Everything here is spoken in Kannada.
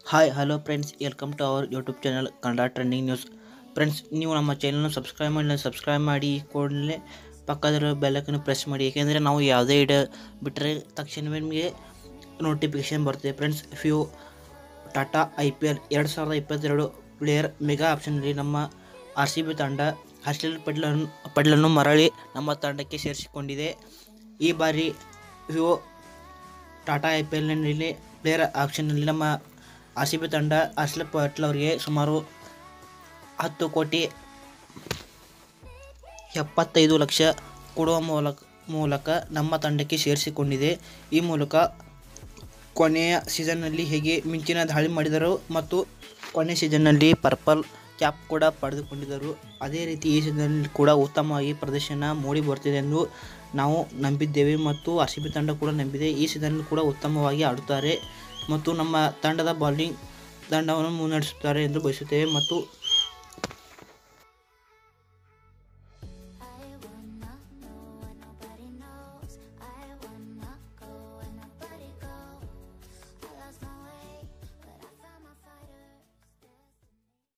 hi hello friends welcome to our YouTube channel Kannada trending news friends ನೀವು ನಮ್ಮ ಚಾನಲ್ನ ಸಬ್ಸ್ಕ್ರೈಬ್ ಮಾಡಿಲ್ಲ ಸಬ್ಸ್ಕ್ರೈಬ್ ಮಾಡಿ ಕೂಡಲೇ ಪಕ್ಕದಲ್ಲಿರೋ ಬೆಲ್ಲಕ್ಕನ್ನು ಪ್ರೆಸ್ ಮಾಡಿ ಏಕೆಂದರೆ ನಾವು ಯಾವುದೇ ಇಡ ಬಿಟ್ಟರೆ ತಕ್ಷಣವೇ ನಿಮಗೆ ನೋಟಿಫಿಕೇಷನ್ ಬರುತ್ತೆ friends few Tata I P L ಎರಡು ಸಾವಿರದ ಇಪ್ಪತ್ತೆರಡು ಪ್ಲೇಯರ್ ಮೆಗಾ ಆಪ್ಷನ್ನಲ್ಲಿ ನಮ್ಮ ಆರ್ ಸಿ ಬಿ ತಂಡ ಹರ್ಷಲ್ ಪಟೇಲನ್ನು ಪಟೇಲನ್ನು ಮರಳಿ ನಮ್ಮ ತಂಡಕ್ಕೆ ಸೇರಿಸಿಕೊಂಡಿದೆ ಈ ಬಾರಿ ವಿವೋ ಟಾಟಾ ಐ ಪಿ ಎಲ್ನಲ್ಲಿ ಪ್ಲೇಯರ್ ಆಪ್ಷನ್ನಲ್ಲಿ ನಮ್ಮ ಆರ್ ಸಿ ಬಿ ತಂಡ ಹರ್ಷಲ್ ಪಟೇಲ್ ಅವರಿಗೆ ಸುಮಾರು ಹತ್ತು ಕೋಟಿ ಎಪ್ಪತ್ತೈದು ಲಕ್ಷ ಕೊಡುವ ಮೂಲಕ ಮೂಲಕ ನಮ್ಮ ತಂಡಕ್ಕೆ ಸೇರಿಸಿಕೊಂಡಿದೆ ಈ ಮೂಲಕ ಕೊನೆಯ ಸೀಸನ್ನಲ್ಲಿ ಹೇಗೆ ಮಿಂಚಿನ ದಾಳಿ ಮಾಡಿದರು ಮತ್ತು ಕೊನೆಯ ಸೀಸನ್ನಲ್ಲಿ ಪರ್ಪಲ್ ಕ್ಯಾಪ್ ಕೂಡ ಪಡೆದುಕೊಂಡಿದ್ದರು ಅದೇ ರೀತಿ ಈ ಸೀಸನ್ನಲ್ಲಿ ಕೂಡ ಉತ್ತಮವಾಗಿ ಪ್ರದರ್ಶನ ಮೂಡಿ ಬರ್ತಿದೆ ಎಂದು ನಾವು ನಂಬಿದ್ದೇವೆ ಮತ್ತು ಆರ್ ಸಿ ಬಿ ತಂಡ ಕೂಡ ನಂಬಿದೆ ಈ ಸೀಸನ್ನಲ್ಲಿ ಕೂಡ ಉತ್ತಮವಾಗಿ ಆಡುತ್ತಾರೆ ಮತ್ತು ನಮ್ಮ ತಂಡದ ಬಾಲಿಂಗ್ ತಂಡವನ್ನು ಮುನ್ನಡೆಸುತ್ತಾರೆ ಎಂದು ಬಯಸುತ್ತೇವೆ ಮತ್ತು